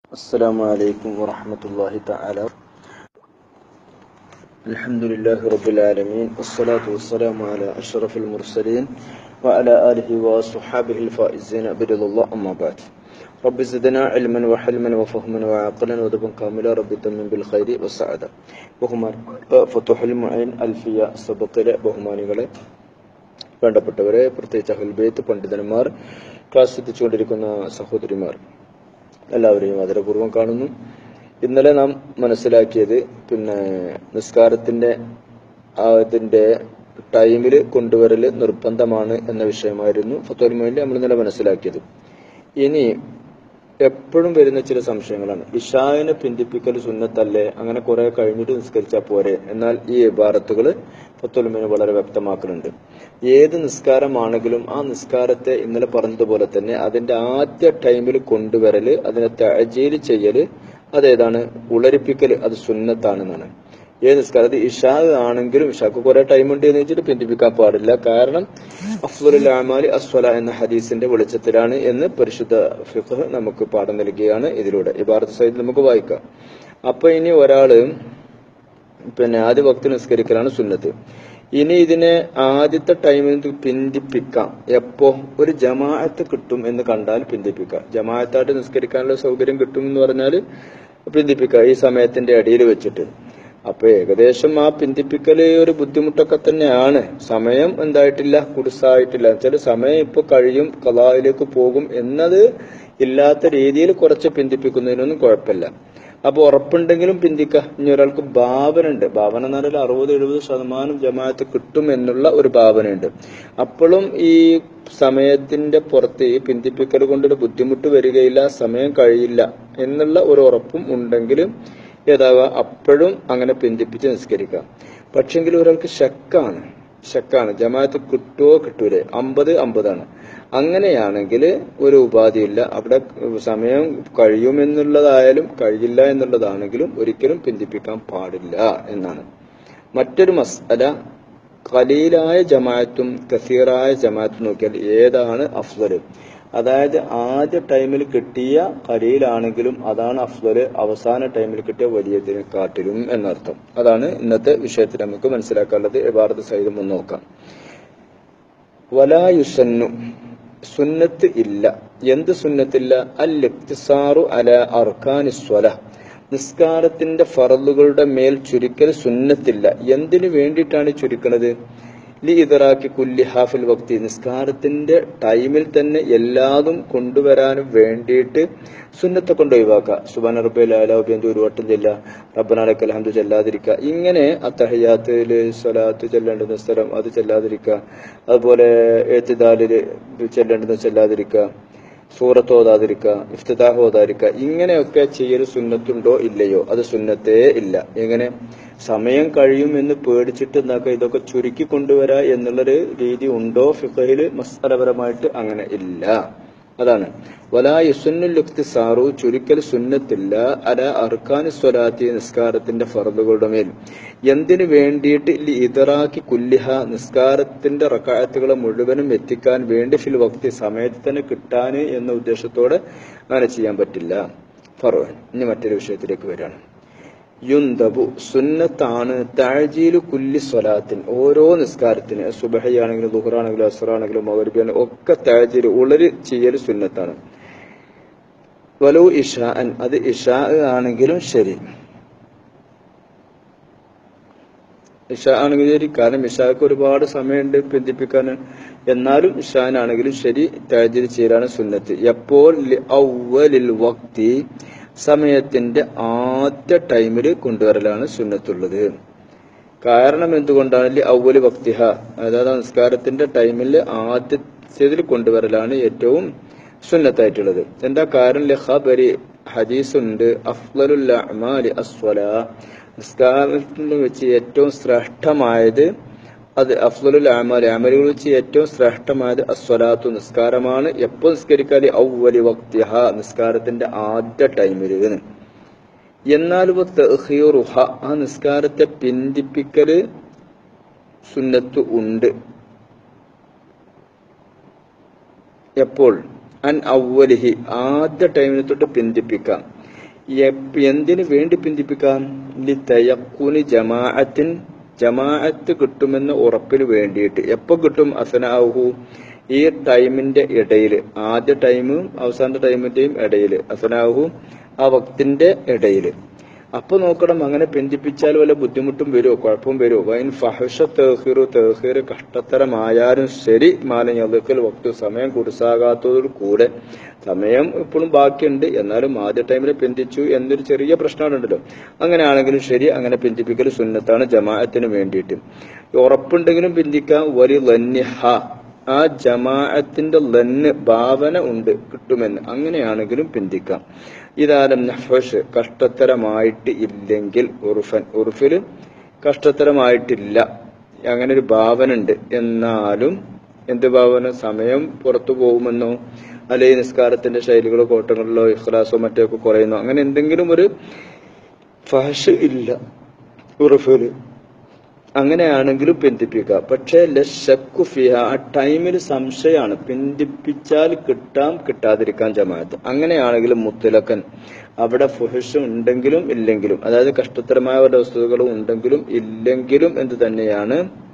السلام عليكم ورحمة الله تعالى الحمد لله رب العالمين والصلاة والسلام على أشرف المرسلين وعلى آله وصحابه الفائزين برضا الله أما بعد رب زدنا علما وحلما وفهما وعقلا ودبا كاملا رب تمن بالخير والسعادة ബഹുമാൻ ഫത്തുഹുൽ മുഅൈൻ അൽഫിയ സബത്തിലെ ബഹുമാനികളെ വേണ്ടപ്പെട്ടവരെ പ്രത്യേകിച്ച് അഹുൽബേത്ത് പണ്ഡിതന്മാർ ക്ലാസ് എത്തിച്ചുകൊണ്ടിരിക്കുന്ന സഹോദരിമാർ എല്ലാവരെയും ആദരപൂർവ്വം കാണുന്നു ഇന്നലെ നാം മനസ്സിലാക്കിയത് പിന്നെ നിസ്കാരത്തിന്റെ അതിന്റെ ടൈമിൽ കൊണ്ടുവരൽ നിർബന്ധമാണ് എന്ന വിഷയമായിരുന്നു ഫത്തോൽ മൊയിലിൽ നമ്മൾ ഇന്നലെ മനസ്സിലാക്കിയത് ഇനി എപ്പോഴും വരുന്ന ചില സംശയങ്ങളാണ് ഇഷായനെ പിന്തിപ്പിക്കൽ സുന്നത്തല്ലേ അങ്ങനെ കുറെ കഴിഞ്ഞിട്ട് നിസ്കരിച്ചാൽ പോരെ എന്നാൽ ഈ ഇബാറത്തുകൾ ഫത്തുൽമിന് വളരെ വ്യക്തമാക്കുന്നുണ്ട് ഏത് നിസ്കാരമാണെങ്കിലും ആ നിസ്കാരത്തെ ഇന്നലെ പറഞ്ഞതുപോലെ തന്നെ അതിന്റെ ആദ്യ ടൈമിൽ കൊണ്ടുവരല് അതിനെ തഴജീൽ ചെയ്യല് അതേതാണ് ഉളരിപ്പിക്കൽ അത് സുന്നത്താണെന്നാണ് ഏത് നിസ്കാരം ഇഷാ ആണെങ്കിലും ഇഷാക്ക് കുറെ ടൈം ഉണ്ട് എന്ന് വെച്ചിട്ട് പിന്തിപ്പിക്കാൻ പാടില്ല കാരണം അഫ്ലുൽ അമാലി അസ്വല എന്ന ഹദീസിന്റെ വെളിച്ചത്തിലാണ് എന്ന് പരിശുദ്ധ ഫിഖ് നമുക്ക് പാഠം നൽകുകയാണ് ഇതിലൂടെ ഇബാറത്ത് സൈഡിൽ നമുക്ക് വായിക്കാം അപ്പൊ ഇനി ഒരാള് പിന്നെ ആദ്യ ഭക്തി നിസ്കരിക്കലാണ് സുന്നത്ത് ഇനി ഇതിനെ ആദ്യത്തെ ടൈമിൽ പിന്തിപ്പിക്കാം എപ്പോ ഒരു ജമാഅത്ത് കിട്ടും എന്ന് കണ്ടാൽ പിന്തിപ്പിക്കാം ജമാഅത്തായിട്ട് നിസ്കരിക്കാനുള്ള സൗകര്യം കിട്ടും എന്ന് പറഞ്ഞാൽ പിന്തിപ്പിക്കാം ഈ സമയത്തിന്റെ അടിയിൽ വെച്ചിട്ട് അപ്പൊ ഏകദേശം ആ പിന്തിപ്പിക്കല് ഒരു ബുദ്ധിമുട്ടൊക്കെ തന്നെയാണ് സമയം എന്തായിട്ടില്ല കുടുസായിട്ടില്ല വെച്ചാൽ സമയം ഇപ്പൊ കഴിയും കലായിലേക്ക് പോകും എന്നത് ഇല്ലാത്ത രീതിയിൽ കുറച്ച് പിന്തിപ്പിക്കുന്നതിനൊന്നും കുഴപ്പമില്ല അപ്പൊ ഉറപ്പുണ്ടെങ്കിലും പിന്തിക്ക ഇനി ഒരാൾക്ക് ഭാവന ഉണ്ട് ഭാവന എന്ന് പറഞ്ഞാൽ അറുപത് എഴുപത് ശതമാനം ജമാഅത്ത് കിട്ടും എന്നുള്ള ഒരു ഭാവനയുണ്ട് അപ്പോഴും ഈ സമയത്തിന്റെ പുറത്ത് ഈ പിന്തിപ്പിക്കൽ കൊണ്ടൊരു ബുദ്ധിമുട്ട് വരികയില്ല സമയം കഴിയില്ല എന്നുള്ള ഒരു ഉറപ്പും ഉണ്ടെങ്കിലും ഏതാവുക അപ്പോഴും അങ്ങനെ പിന്തിപ്പിച്ച് നിസ്കരിക്കാം പക്ഷെങ്കിൽ ഒരാൾക്ക് ശക്കാണ് ശക്കാണ് ജമാഅത്ത് കിട്ടുമോ കിട്ടൂലേ അമ്പത് അമ്പതാണ് അങ്ങനെയാണെങ്കിൽ ഒരു ഉപാധിയില്ല അവിടെ സമയം കഴിയുമെന്നുള്ളതായാലും കഴിയില്ല എന്നുള്ളതാണെങ്കിലും ഒരിക്കലും പിന്തിപ്പിക്കാൻ പാടില്ല എന്നാണ് മറ്റൊരു മസ്അല കലീലായ ജമാഅത്തും കസീറായ ജമാഅത്തും നോക്കിയാൽ ഏതാണ് അഫ്സൽ അതായത് ആദ്യ ടൈമിൽ കിട്ടിയ കലയിലാണെങ്കിലും അതാണ് അഫ്സല് അവസാന ടൈമിൽ കിട്ടിയ വലിയതിനെ കാട്ടിലും എന്നർത്ഥം അതാണ് ഇന്നത്തെ വിഷയത്തിൽ നമുക്ക് മനസ്സിലാക്കാനുള്ളത് യഥാർത്ഥ സഹിതം ഒന്ന് നോക്കാം വലായുസന്നു സുന്നത്ത് ഇല്ല എന്ത് സുന്നത്തില്ല അൽ ഇക്തിസാറു അല അർഖാനിസ്വല നിസ്കാരത്തിന്റെ ഫറലുകളുടെ മേൽ ചുരുക്കൽ സുന്നത്തില്ല എന്തിനു വേണ്ടിയിട്ടാണ് ചുരുക്കുന്നത് ലി ഇതറാക്കി കുല്ലി ഹാഫിൽ വക്തി നിസ്കാരത്തിന്റെ ടൈമിൽ തന്നെ എല്ലാതും കൊണ്ടുവരാനും വേണ്ടിയിട്ട് സുന്നത്തെ കൊണ്ട് ഒഴിവാക്കുക സുബാൻ റബ്ബിൽ അലാബിയന്ത് ഒരു വട്ടം ചെല്ല റബ്ബനാലക്ക് അലഹമ്മദ് ചെല്ലാതിരിക്കുക ഇങ്ങനെ അത്തഹയാത്തില് സ്വലാത്ത് ചെല്ലേണ്ടുന്ന സ്ഥലം അത് ചെല്ലാതിരിക്കുക അതുപോലെ എഴുത്തിദാലില് ചെല്ലേണ്ടുന്ന ചെല്ലാതിരിക്കുക സൂറത്ത് ഓതാതിരിക്കുക ഇഫ്തിദാഹ് ഓതാതിരിക്കുക ഇങ്ങനെയൊക്കെ ചെയ്യൽ സുന്നത്തുണ്ടോ ഇല്ലയോ അത് സുന്നത്തേ ഇല്ല എങ്ങനെ സമയം കഴിയും എന്ന് പേടിച്ചിട്ട് എന്താക്കുക ഇതൊക്കെ ചുരുക്കി കൊണ്ടുവരാ എന്നുള്ളൊരു രീതി ഉണ്ടോ ഫിഖഹില് മസ്തലപരമായിട്ട് അങ്ങനെ ഇല്ല അതാണ് വലാ യുസുന്നുൽ ഇഖ്തിസാറു ചുരുക്കൽ സുന്നത്തില്ല അല അർക്കാനി സ്വലാത്തി നിസ്കാരത്തിന്റെ ഫറദുകളുടെ മേൽ എന്തിനു വേണ്ടിയിട്ട് ഇതറാക്കി കുല്ലിഹ നിസ്കാരത്തിന്റെ റക്കായത്തുകളെ മുഴുവനും എത്തിക്കാൻ വേണ്ടി ഫിൽ വക്തി സമയത്ത് തന്നെ കിട്ടാന് എന്ന ഉദ്ദേശത്തോടെ അങ്ങനെ ചെയ്യാൻ പറ്റില്ല ഫറോൻ ഇനി മറ്റൊരു വിഷയത്തിലേക്ക് വരികയാണ് യുന്തബു സുന്നത്താണ് താഴ്ജീലു കുല്ലി സ്വലാത്തിൻ ഓരോ നിസ്കാരത്തിന് സുബഹയാണെങ്കിലും ദുഹറാണെങ്കിലും അസറാണെങ്കിലും മകർബിയാണെങ്കിലും ഒക്കെ താഴ്ജീൽ ഉളര് ചെയ്യൽ സുന്നത്താണ് വലു ഇഷാൻ അത് ഇഷാ ആണെങ്കിലും ശരി ഇഷ ആണെങ്കിലും ശരി കാരണം ഇഷാക്ക് ഒരുപാട് സമയമുണ്ട് പിന്തിപ്പിക്കാൻ എന്നാലും ഇഷാനാണെങ്കിലും ശരി താജീൽ ചെയ്യലാണ് സുന്നത്ത് എപ്പോൾ ഔവലിൽ വക്തി സമയത്തിന്റെ ആദ്യ ടൈമിൽ കൊണ്ടുവരലാണ് സുന്നത്തുള്ളത് കാരണം എന്തുകൊണ്ടാണ് ഔവല് ഭക്തിഹ അതായത് നമസ്കാരത്തിന്റെ ടൈമിൽ ആദ്യത്തേതിൽ കൊണ്ടുവരലാണ് ഏറ്റവും സുന്നത്തായിട്ടുള്ളത് എന്താ കാരണം ലഹബരി ഹദീസ് ഉണ്ട് അഫ്ലലുൽ അമാലി അസ്വല നിസ്കാരത്തിൽ വെച്ച് ഏറ്റവും ശ്രേഷ്ഠമായത് അത് അഫ്ലുൽ അമൽ അമലുകൾ വെച്ച് ഏറ്റവും ശ്രേഷ്ഠമായത് അസ്വലാത്തു നിസ്കാരമാണ് എപ്പോൾ നിസ്കരിക്കാതെ ഔവലി വക്തിഹ നിസ്കാരത്തിന്റെ ആദ്യ ടൈമിൽ എന്നാൽ തഹീറുഹ ആ നിസ്കാരത്തെ പിന്തിപ്പിക്കല് സുന്നത്ത് ഉണ്ട് എപ്പോൾ അൻ ഔവലിഹി ആദ്യ ടൈമിനെ തൊട്ട് പിന്തിപ്പിക്കാം എപ്- എന്തിനു വേണ്ടി പിന്തിപ്പിക്കാം ലി തയക്കുനി ജമാഅത്തിൻ ജമാഅത്ത് കിട്ടുമെന്ന ഉറപ്പിന് വേണ്ടിയിട്ട് എപ്പോ കിട്ടും അസനാഹു ഈ ടൈമിന്റെ ഇടയിൽ ആദ്യ ടൈമും അവസാന ടൈമിന്റെയും ഇടയിൽ അസനാഹു ആ വക്തിന്റെ ഇടയിൽ അപ്പൊ നോക്കണം അങ്ങനെ പിന്തിപ്പിച്ചാൽ വല്ല ബുദ്ധിമുട്ടും വരുമോ കുഴപ്പവും വരുമോ വൈൻ ഫഹഷ തേഹിറു തേഹിർ കഷ്ടത്തരമായാലും ശരി മാലഞ്ഞതുക്കൽ വക്തു സമയം കുടിസാകാത്തതോട് കൂടെ സമയം ഇപ്പോഴും ബാക്കിയുണ്ട് എന്നാലും ആദ്യ ടൈമിൽ പിന്തിച്ചു എന്നൊരു ചെറിയ പ്രശ്നമുണ്ടല്ലോ അങ്ങനെയാണെങ്കിലും ശരി അങ്ങനെ പിന്തിപ്പിക്കൽ സുന്നത്താണ് ജമാഅത്തിന് വേണ്ടിയിട്ട് ഉറപ്പുണ്ടെങ്കിലും പിന്തിക്കാം വലി ലന്യഹ ആ ജമാഅത്തിന്റെ ലന്ന് ഭാവന ഉണ്ട് കിട്ടുമെന്ന് അങ്ങനെയാണെങ്കിലും പിന്തിക്കാം ഇതാരം നഫഷ് കഷ്ടത്തരമായിട്ട് ഇല്ലെങ്കിൽ ഉറുഫൻ ഉറുഫിൽ കഷ്ടത്തരമായിട്ടില്ല അങ്ങനെ ഒരു ഭാവന ഉണ്ട് എന്നാലും എന്ത് ഭാവന സമയം പുറത്തു പോകുമെന്നോ അല്ലെങ്കിൽ നിസ്കാരത്തിന്റെ ശൈലികളോ കോട്ടങ്ങളിലോ ഇഖ്ലാസോ മറ്റോ ഒക്കെ കുറയുന്നോ അങ്ങനെ എന്തെങ്കിലും ഒരു ഫഹഷ് ഇല്ല ഉറുഫില് അങ്ങനെയാണെങ്കിലും പിന്തിപ്പിക്കാം പക്ഷേ ലശക്കു ഫിഹ ആ ടൈമിൽ സംശയമാണ് പിന്തിപ്പിച്ചാൽ കിട്ടാം കിട്ടാതിരിക്കാൻ ജമാഅത്ത് അങ്ങനെയാണെങ്കിലും മുത്തലക്കൻ അവിടെ ഫുഹഷ് ഉണ്ടെങ്കിലും ഇല്ലെങ്കിലും അതായത് കഷ്ടത്തരമായ വല്ല വസ്തുതകളും ഉണ്ടെങ്കിലും ഇല്ലെങ്കിലും എന്ത് തന്നെയാണ്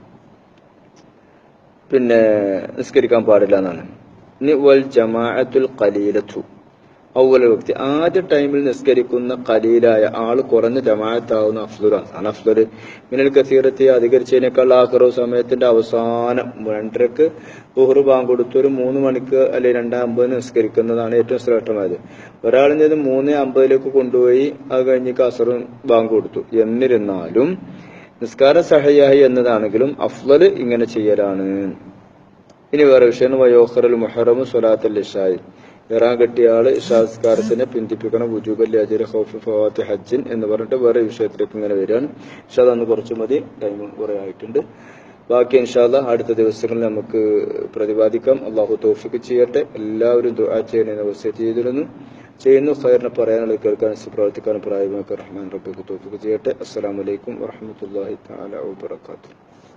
പിന്നെ നിസ്കരിക്കാൻ പാടില്ല എന്നാണ് ഇനി വൽ ജമാഅത്തുൽ ഖലീലത്തു ഔവല വ്യക്തി ആദ്യ ടൈമിൽ നിസ്കരിക്കുന്ന കലീലായ ആള് കുറഞ്ഞ ജമാഅത്താവുന്ന അഫ്ലുറാണ് ആണ് അഫ്ലുർ മിനൽ കസീറത്തി അധികരിച്ചതിനേക്കാൾ ആഹ്റോ സമയത്തിന്റെ അവസാനം രണ്ടരക്ക് ബുഹർ ബാങ്ക് കൊടുത്ത് ഒരു മൂന്ന് മണിക്ക് അല്ലെ രണ്ടാം അമ്പതിന് നിസ്കരിക്കുന്നതാണ് ഏറ്റവും ശ്രേഷ്ഠമായത് ഒരാളിൻ്റെ മൂന്ന് അമ്പതിലേക്ക് കൊണ്ടുപോയി അത് കഴിഞ്ഞ് കസറും ബാങ്ക് കൊടുത്തു എന്നിരുന്നാലും നിസ്കാരം സഹയായി എന്നതാണെങ്കിലും അഫ്ലല് ഇങ്ങനെ ചെയ്യലാണ് ഇനി വേറെ വിഷയം വയോഹറൽ മുഹറമു സ്വലാത്തൽ ഇഷായി ഇറാൻ കെട്ടിയ ആള് ഇഷാസ്കാരത്തിനെ പിന്തിപ്പിക്കണം വുജൂബല്ലി അജിര ഖൗഫ് ഫവാത്തി ഹജ്ജിൻ എന്ന് പറഞ്ഞിട്ട് വേറെ വിഷയത്തിലേക്ക് ഇങ്ങനെ വരികയാണ് ഇഷാദ് അന്ന് കുറച്ച് മതി ടൈം കുറെ ആയിട്ടുണ്ട് ബാക്കി ഇൻഷാല്ല അടുത്ത ദിവസങ്ങളിൽ നമുക്ക് പ്രതിപാദിക്കാം അള്ളാഹു തോഫിക്ക് ചെയ്യട്ടെ എല്ലാവരും ദുആ ചെയ്യുന്നതിന് വസീത്ത് ചെയ്തിരുന്നു ചെയ്യുന്നു ഖൈറിനെ പറയാനുള്ള കേൾക്കാനും പ്രവർത്തിക്കാനും പ്രായമാക്കി റഹ്മാൻ റബ്ബിക്ക് തോഫിക്ക് ചെയ്യട്ടെ അസ്സലാമു അലൈക്കും വറഹ്മത്തുള്ളാഹി തആല വബറകാതുഹു